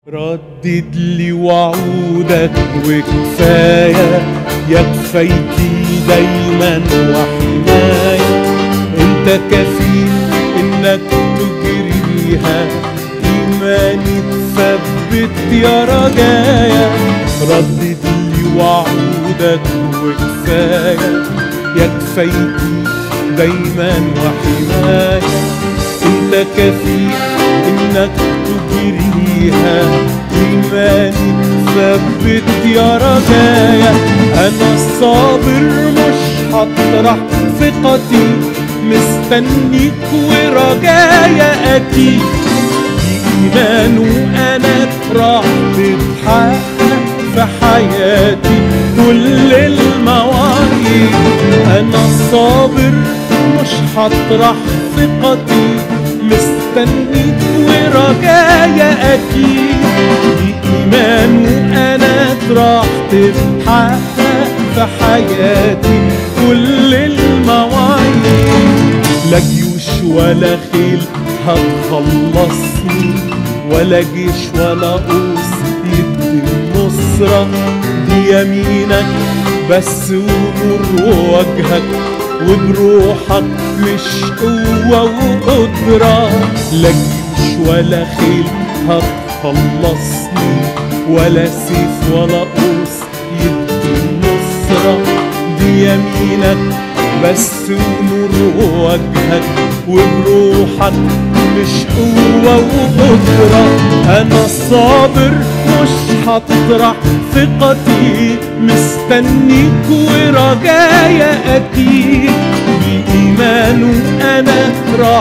ردد لي وعودك وكفاية يا كفايتي دايما وحماية انت كفيل انك تجريها ايماني تثبت يا رجايا ردد لي وعودك وكفاية يا كفايتي دايما وحماية انت كفيل انك تجريها ايماني ثبت يا رجايا انا الصابر مش هطرح ثقتي مستنيك ورجايا اكيد بإيمان وأنا راح تتحقق في حياتي كل المواعيد أنا الصابر مش هطرح ثقتي مستنيك ورجايا أكيد بإيمان وأنا راح تتحقق في حياتي كل المواعيد لا جيوش ولا خيل هتخلصني ولا جيش ولا قوس يدي النصرة دي يمينك بس ونور وجهك وبروحك مش قوة وقدرة لا جيش ولا خيل هتخلصني ولا سيف ولا قوس يدي النصرة دي يمينك بس ونور وجهك وبروحك مش قوة وقدرة أنا الصابر مش هطرح ثقتي مستنيك ورجايا أكيد بإيمان وأنا راح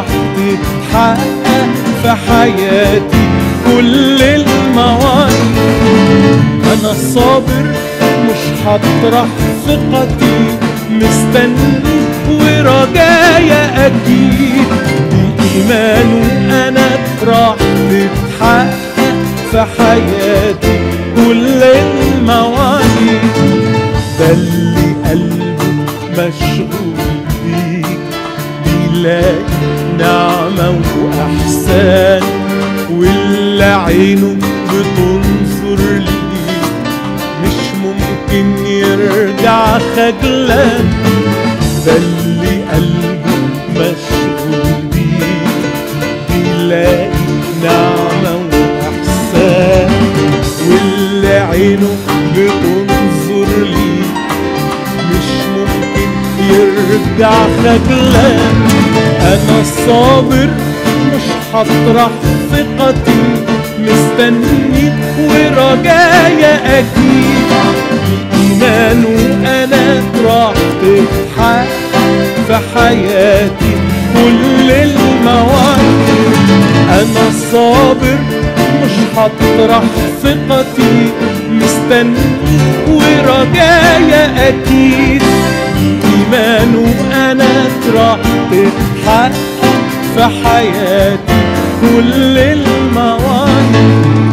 تتحقق في حياتي كل المواعيد أنا الصابر مش هطرح ثقتي مستني ورجايا أكيد بإيمان وأنا راح تتحقق في حياتي كل المواعيد ده اللي قلبه مشغول بيك بيلاقي نعمة وأحسان واللي عينه بتنظر ليك مش ممكن يرجع خجلان ده اللي قلبه مشغول بيه بيلاقي نعمة وإحسان واللي عينه بتنظر ليه مش ممكن يرجع خجلان أنا الصابر مش هطرح ثقتي مستنيك ورجايا أكيد بإيمان وأنا راح تتحقق في حياتي كل المواعيد أنا الصابر مش هطرح ثقتي مستنيك ورجايا أكيد بإيمان وأنا راح تتحقق في حياتي كل المواعيد